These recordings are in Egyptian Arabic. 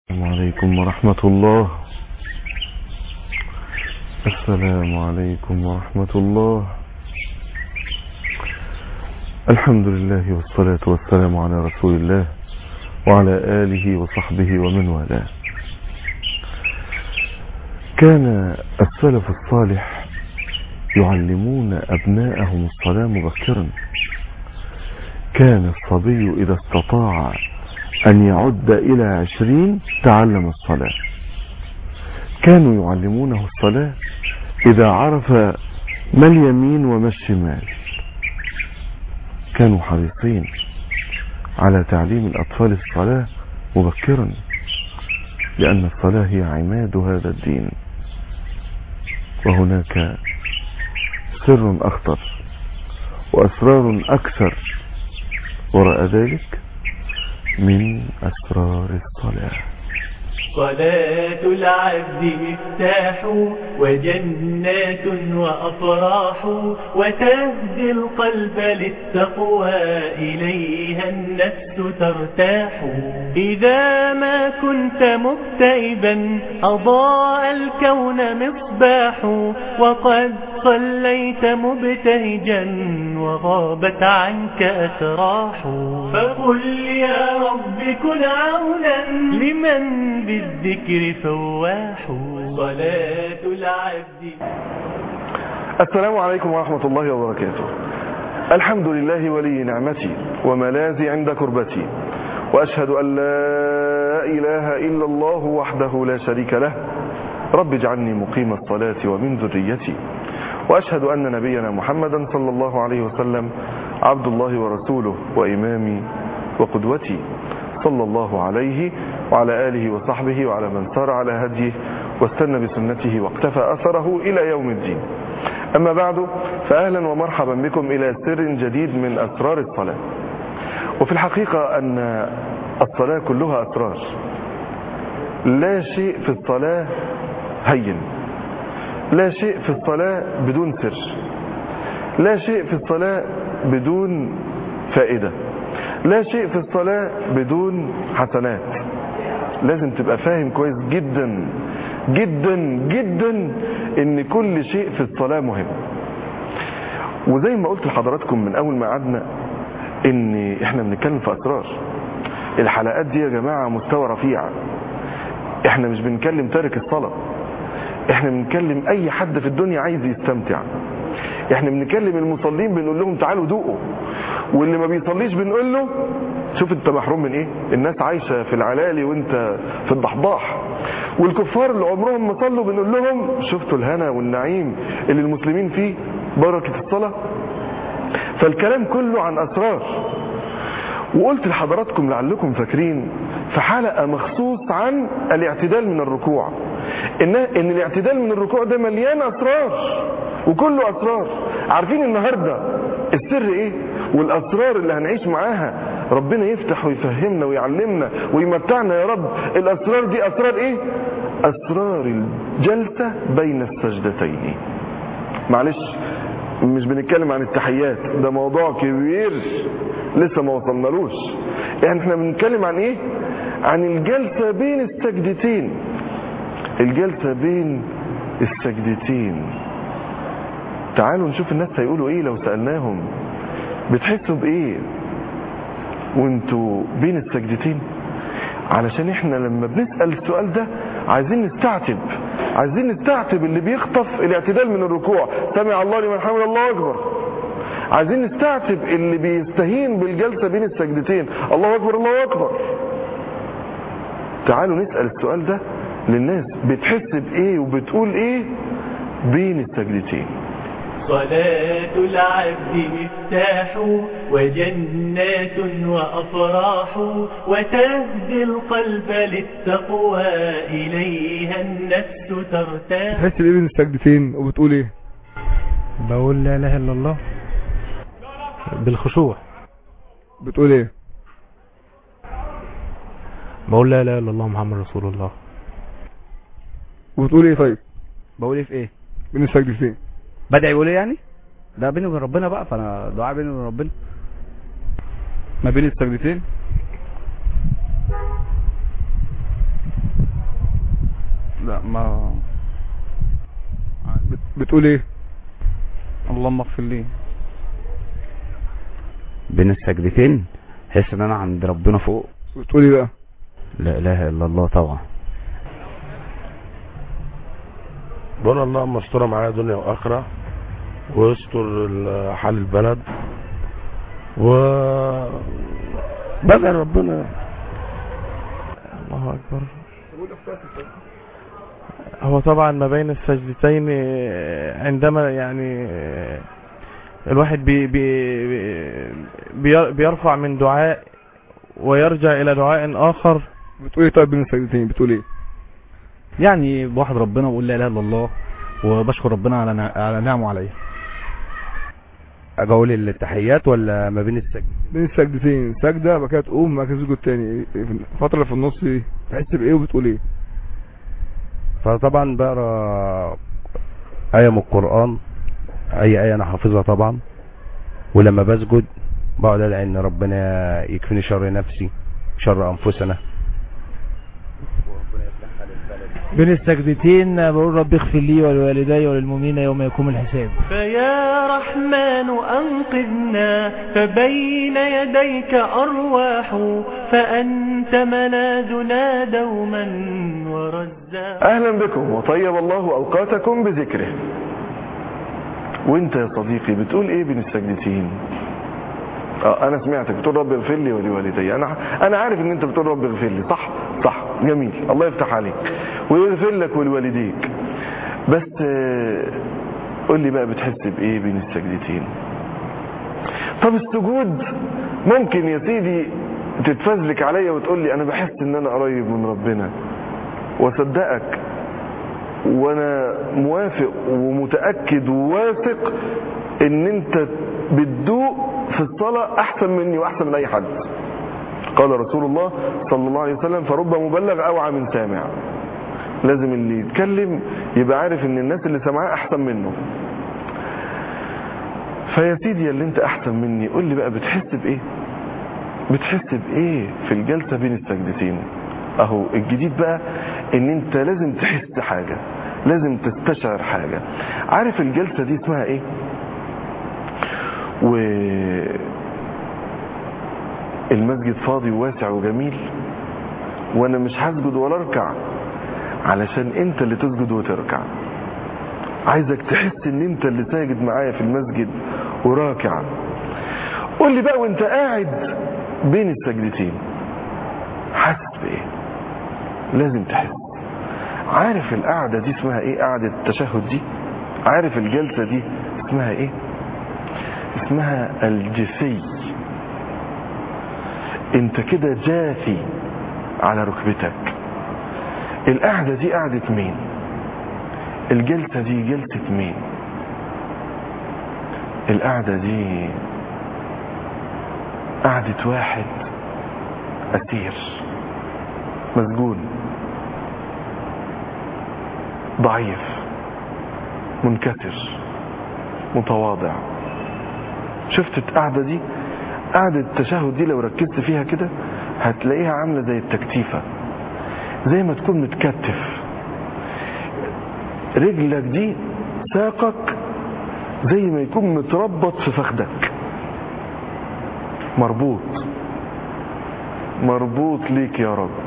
السلام عليكم ورحمة الله السلام عليكم ورحمة الله الحمد لله والصلاة والسلام على رسول الله وعلى آله وصحبه ومن والاه كان السلف الصالح يعلمون أبناءهم الصلاة مبكرا كان الصبي إذا استطاع أن يعد إلى عشرين تعلم الصلاة كانوا يعلمونه الصلاة إذا عرف ما اليمين وما الشمال كانوا حريصين على تعليم الأطفال الصلاة مبكرا لأن الصلاة هي عماد هذا الدين وهناك سر أخطر وأسرار أكثر وراء ذلك من أسرار الصلاة صلاة العبد مفتاح وجنات وأفراح وتهدي القلب للتقوى إليها النفس ترتاح إذا ما كنت مكتئبا أضاء الكون مصباح وقد صليت مبتهجا وغابت عنك أسراح فقل يا رب كن عونا لمن بالذكر فواح صلاة العبد السلام عليكم ورحمة الله وبركاته الحمد لله ولي نعمتي وملاذي عند كربتي وأشهد أن لا إله إلا الله وحده لا شريك له رب اجعلني مقيم الصلاة ومن ذريتي وأشهد أن نبينا محمدا صلى الله عليه وسلم عبد الله ورسوله وإمامي وقدوتي صلى الله عليه وعلى آله وصحبه وعلى من سار على هديه واستنى بسنته واقتفى أثره إلى يوم الدين أما بعد فأهلا ومرحبا بكم إلى سر جديد من أسرار الصلاة وفي الحقيقة أن الصلاة كلها أسرار لا شيء في الصلاة هين لا شيء في الصلاة بدون سر لا شيء في الصلاة بدون فائدة لا شيء في الصلاة بدون حسنات لازم تبقى فاهم كويس جدا جدا جدا ان كل شيء في الصلاة مهم وزي ما قلت لحضراتكم من اول ما قعدنا ان احنا بنتكلم في اسرار الحلقات دي يا جماعة مستوى رفيع احنا مش بنكلم تارك الصلاة احنا بنكلم اي حد في الدنيا عايز يستمتع احنا بنكلم المصلين بنقول لهم تعالوا دوقوا واللي ما بيصليش بنقول له شوف انت محروم من ايه الناس عايشة في العلالي وانت في الضحضاح والكفار اللي عمرهم ما صلوا بنقول لهم شفتوا الهنا والنعيم اللي المسلمين فيه بركة الصلاة فالكلام كله عن اسرار وقلت لحضراتكم لعلكم فاكرين في حلقة مخصوص عن الاعتدال من الركوع ان, إن الاعتدال من الركوع ده مليان اسرار وكله اسرار عارفين النهاردة السر ايه والاسرار اللي هنعيش معاها ربنا يفتح ويفهمنا ويعلمنا ويمتعنا يا رب الاسرار دي اسرار ايه اسرار الجلسة بين السجدتين معلش مش بنتكلم عن التحيات ده موضوع كبير لسه ما وصلنالوش يعني احنا بنتكلم عن ايه عن الجلسة بين السجدتين الجلسة بين السجدتين تعالوا نشوف الناس هيقولوا ايه لو سألناهم بتحسوا بايه وانتوا بين السجدتين علشان احنا لما بنسأل السؤال ده عايزين نستعتب عايزين نستعتب اللي بيخطف الاعتدال من الركوع سمع الله لمن حمد الله اكبر عايزين نستعتب اللي بيستهين بالجلسة بين السجدتين الله اكبر الله اكبر تعالوا نسأل السؤال ده للناس بتحس بايه وبتقول ايه بين السجدتين صلاة العبد مفتاح وجنات وأفراح وتهدي القلب للتقوى إليها النفس ترتاح تحس بايه بين السجدتين وبتقول ايه بقول لا اله الا الله بالخشوع بتقول ايه بقول لا اله الا الله محمد رسول الله وبتقول ايه طيب بقول ايه في ايه بين السجدتين بدعي يقول ايه يعني ده بيني وبين ربنا بقى فانا دعاء بيني وبين ربنا ما بين السجدتين لا ما بت- بتقول ايه اللهم اغفر لي بين السجدتين حس ان انا عند ربنا فوق بتقول ايه بقى لا اله الا الله طبعا بقول اللهم استر معايا دنيا واخره ويستر ال- حال البلد و بدل ربنا الله أكبر هو طبعا ما بين السجدتين آه، عندما يعني آه، الواحد بي بي بي بيرفع من دعاء ويرجع إلى دعاء آخر بتقول ايه طيب بين السجدتين بتقول ايه يعني بوحد ربنا وبقول لا اله الا الله وبشكر ربنا على نع- على نعمه عليا اجي اقول التحيات ولا ما بين السجد بين السجدتين سجدة بعد كده تقوم بعد كده تسجد تاني إيه- في الفترة اللي في النص دي تحس بايه وبتقول ايه فطبعا بقرا آية من القرآن أي آية أنا حافظها طبعا ولما بسجد بقعد أدعي إن ربنا يكفيني شر نفسي شر أنفسنا بين السجدتين بقول رب اغفر لي ولوالدي وللمؤمنين يوم يقوم الحساب فيا رحمن أنقذنا فبين يديك أرواح فأنت ملاذنا دوما ورزاق أهلا بكم وطيب الله أوقاتكم بذكره وانت يا صديقي بتقول ايه بين السجدتين اه انا سمعتك بتقول رب اغفر لي ولوالدي انا انا عارف ان انت بتقول رب اغفر لي صح صح جميل الله يفتح عليك ويغفر لك ولوالديك بس آه، قول لي بقى بتحس بايه بين السجدتين طب السجود ممكن يا سيدي تتفزلك عليا وتقول لي انا بحس ان انا قريب من ربنا واصدقك وانا موافق ومتاكد وواثق ان انت بتدوق في الصلاه احسن مني واحسن من اي حد قال رسول الله صلى الله عليه وسلم فرب مبلغ اوعى من سامع لازم اللي يتكلم يبقى عارف ان الناس اللي سمعاه احسن منه فيا سيدي يا اللي انت احسن مني قول لي بقى بتحس بايه بتحس بايه في الجلسه بين السجدتين اهو الجديد بقى ان انت لازم تحس حاجه لازم تستشعر حاجه عارف الجلسه دي اسمها ايه و المسجد فاضي وواسع وجميل وانا مش هسجد ولا اركع علشان انت اللي تسجد وتركع عايزك تحس ان انت اللي ساجد معايا في المسجد وراكع قول لي بقى وانت قاعد بين السجدتين حاسس بايه لازم تحس عارف القعدة دي اسمها ايه قعدة التشهد دي عارف الجلسة دي اسمها ايه اسمها الجثي انت كده جاثي على ركبتك القعدة دي قعدة مين الجلسة دي جلسة مين القعدة دي قعدة واحد أسير مسجون ضعيف منكسر متواضع شفت القعدة دي قعدة التشهد دي لو ركزت فيها كده هتلاقيها عاملة زي التكتيفة زي ما تكون متكتف رجلك دي ساقك زي ما يكون متربط في فخدك مربوط مربوط ليك يا رب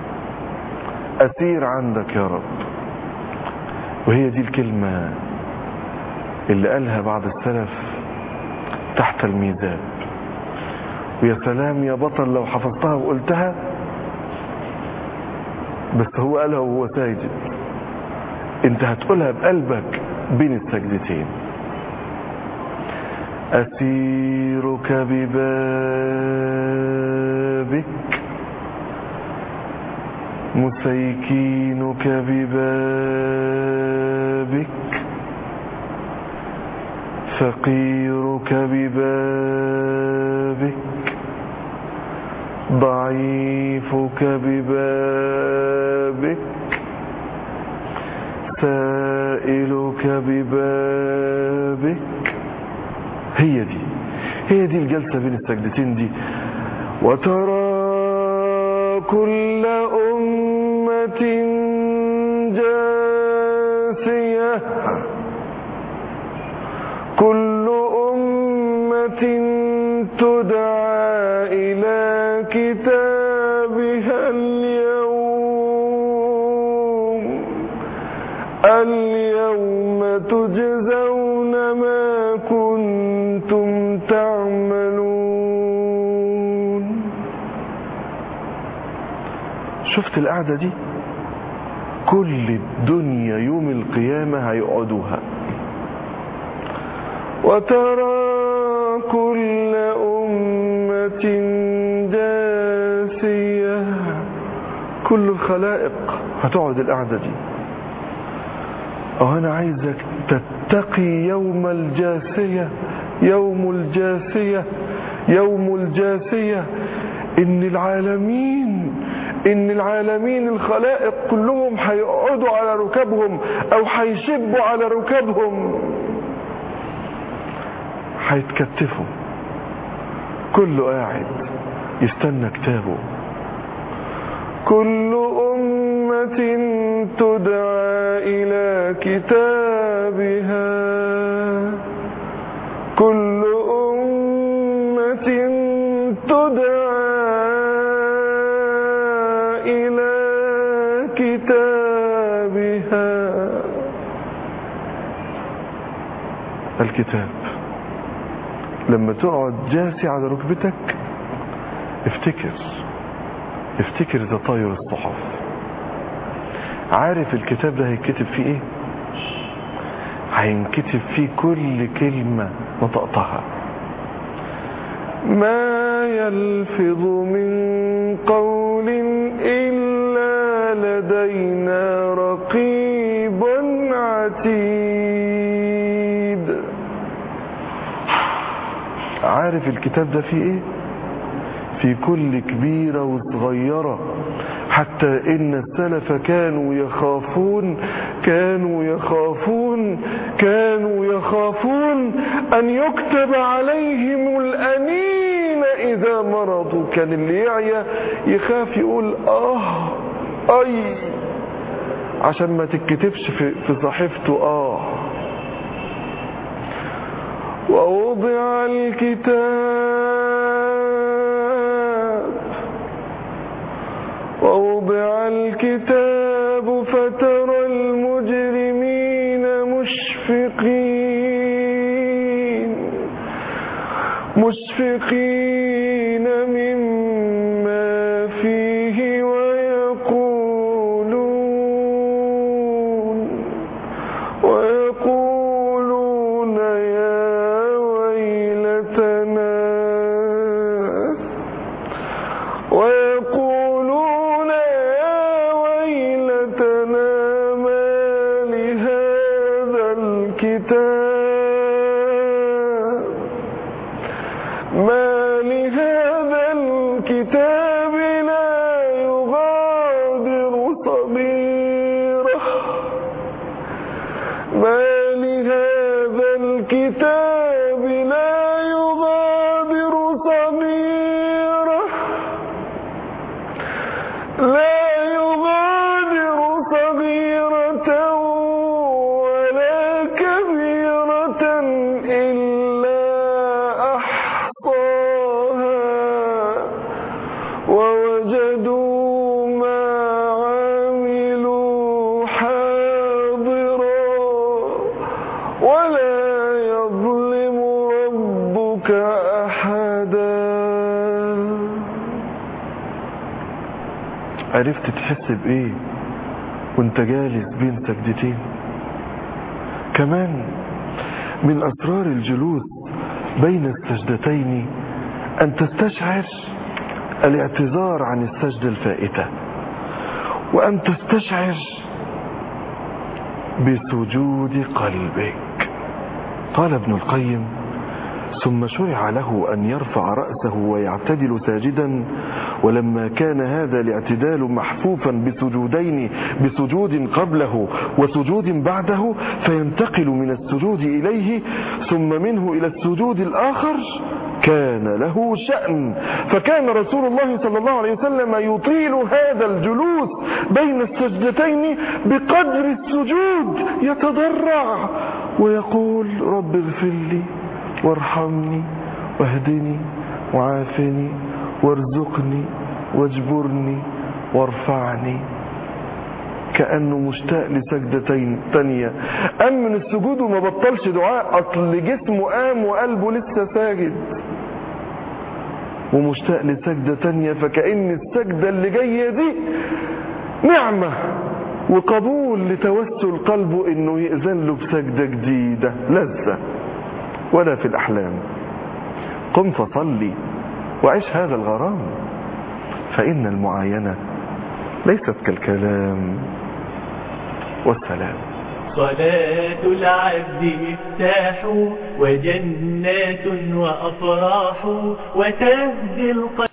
أسير عندك يا رب وهي دي الكلمة اللي قالها بعض السلف تحت الميزان ويا سلام يا بطل لو حفظتها وقلتها بس هو قالها وهو ساجد انت هتقولها بقلبك بين السجدتين أسيرك ببابك مسيكينك ببابك فقيرك ببابك ضعيفك ببابك سائلك ببابك هي دي هي دي الجلسة بين السجدتين دي وترى كل أمة جاثية اليوم تجزون ما كنتم تعملون شفت القعدة دي كل الدنيا يوم القيامة هيقعدوها وترى كل أمة جاسية كل الخلائق هتقعد القعدة دي اه انا عايزك تتقي يوم الجاسية يوم الجاسية يوم الجاسية ان العالمين ان العالمين الخلائق كلهم هيقعدوا على ركبهم او هيشبوا على ركبهم هيتكتفوا كله قاعد يستنى كتابه كل أمة تدعى إلى كتابها كل أمة تدعى إلى كتابها الكتاب لما تقعد جاسي على ركبتك افتكر افتكر تطاير الصحف عارف الكتاب ده هيتكتب فيه ايه هينكتب فيه كل كلمة نطقتها ما يلفظ من قول إلا لدينا رقيب عتيد عارف الكتاب ده فيه ايه في كل كبيرة وصغيرة حتى إن السلف كانوا يخافون كانوا يخافون كانوا يخافون أن يكتب عليهم الأنين إذا مرضوا كان اللي يعيا يخاف يقول آه أي عشان ما تتكتبش في, في صحيفته آه ووضع الكتاب ووضع الكتاب فترى المجرمين مشفقين مشفقين مما فيه ويقولون ويقولون يا ويلتنا ويقولون يا ويلتنا ما لهذا الكتاب ما لهذا الكتاب لا يغادر صغيرة ما لهذا الكتاب لا يغادر صغيرة لا يغادر صغيرة ولا كبيرة إلا أحصاها ووجدوا ما عملوا حاضرا ولا يظلم ربك أحدا عرفت تحس بإيه وانت جالس بين سجدتين كمان من أسرار الجلوس بين السجدتين أن تستشعر الاعتذار عن السجدة الفائتة وأن تستشعر بسجود قلبك قال ابن القيم ثم شرع له أن يرفع رأسه ويعتدل ساجدا ولما كان هذا الاعتدال محفوفا بسجودين بسجود قبله وسجود بعده فينتقل من السجود إليه ثم منه إلى السجود الآخر كان له شأن فكان رسول الله صلى الله عليه وسلم يطيل هذا الجلوس بين السجدتين بقدر السجود يتضرع ويقول رب اغفر لي وارحمني واهدني وعافني وارزقني واجبرني وارفعني كأنه مشتاق لسجدتين تانية قام من السجود وما بطلش دعاء أصل جسمه قام وقلبه لسه ساجد ومشتاق لسجدة تانية فكأن السجدة اللي جاية دي نعمة وقبول لتوسل قلبه انه يأذن له بسجدة جديدة لذة ولا في الأحلام قم فصلي وعيش هذا الغرام فإن المعاينة ليست كالكلام والسلام صلاة العبد مفتاح وجنات وأفراح وتهدي القلب